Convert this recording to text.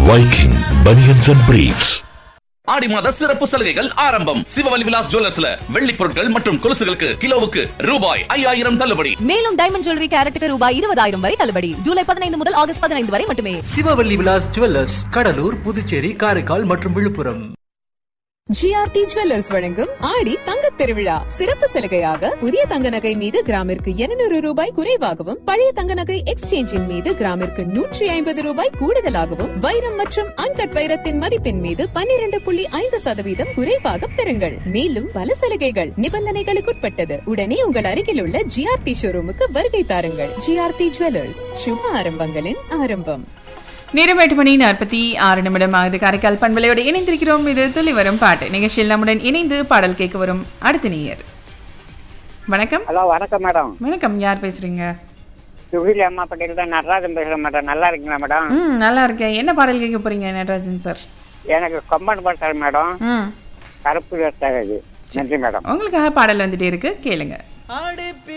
Viking Bunions and Briefs. ஆடி மாத சிறப்பு சலுகைகள் ஆரம்பம் சிவவலி விலாஸ் ஜுவல்லர்ஸ்ல வெள்ளி பொருட்கள் மற்றும் கொலுசுகளுக்கு கிலோவுக்கு ரூபாய் ஐயாயிரம் தள்ளுபடி மேலும் டைமண்ட் ஜுவல்லரி கேரட்டுக்கு ரூபாய் இருபதாயிரம் வரை தள்ளுபடி ஜூலை பதினைந்து முதல் ஆகஸ்ட் பதினைந்து வரை மட்டுமே சிவவல்லி விலாஸ் ஜுவல்லர்ஸ் கடலூர் புதுச்சேரி காரைக்கால் மற்றும் விழுப்புரம் ஜிஆர்டி ஜுவல்லர்ஸ் வழங்கும் ஆடி தங்கத் திருவிழா சிறப்பு சலுகையாக புதிய தங்க நகை மீது கிராமிற்கு 200 ரூபாய் குறைவாகவும் பழைய தங்க நகை எக்ஸ்சேஞ்சின் மீது கிராமிற்கு நூற்றி ஐம்பது ரூபாய் கூடுதலாகவும் வைரம் மற்றும் அன்கட் வைரத்தின் மதிப்பின் மீது 12.5% புள்ளி ஐந்து சதவீதம் குறைவாக பெறுங்கள் மேலும் பல சலுகைகள் நிபந்தனைகளுக்குட்பட்டது உடனே உங்கள் அருகில் உள்ள ஜிஆர்டி ஷோரூமுக்கு வருகை தாருங்கள் ஜிஆர்டி ஜுவல்லர்ஸ் சுப ஆரம்பங்களின் ஆரம்பம் நேரம் எட்டு மணி நாற்பத்தி ஆறு நிமிடம் ஆகுது காரைக்கால் பண்பலையோடு இணைந்திருக்கிறோம் இது துளி வரும் பாட்டு நிகழ்ச்சியில் நம்முடன் இணைந்து பாடல் கேட்க வரும் அடுத்த நேயர் வணக்கம் ஹலோ வணக்கம் மேடம் வணக்கம் யார் பேசுறீங்க சுகிலி அம்மா பட்டேல் தான் நடராஜன் பேசுகிறேன் மேடம் நல்லா இருக்கீங்களா மேடம் ம் நல்லா இருக்கேன் என்ன பாடல் கேட்க போறீங்க நடராஜன் சார் எனக்கு கொம்பன் பட்டார் மேடம் ம் கருப்பு வேஸ்டாக நன்றி மேடம் உங்களுக்காக பாடல் வந்துட்டே இருக்கு கேளுங்க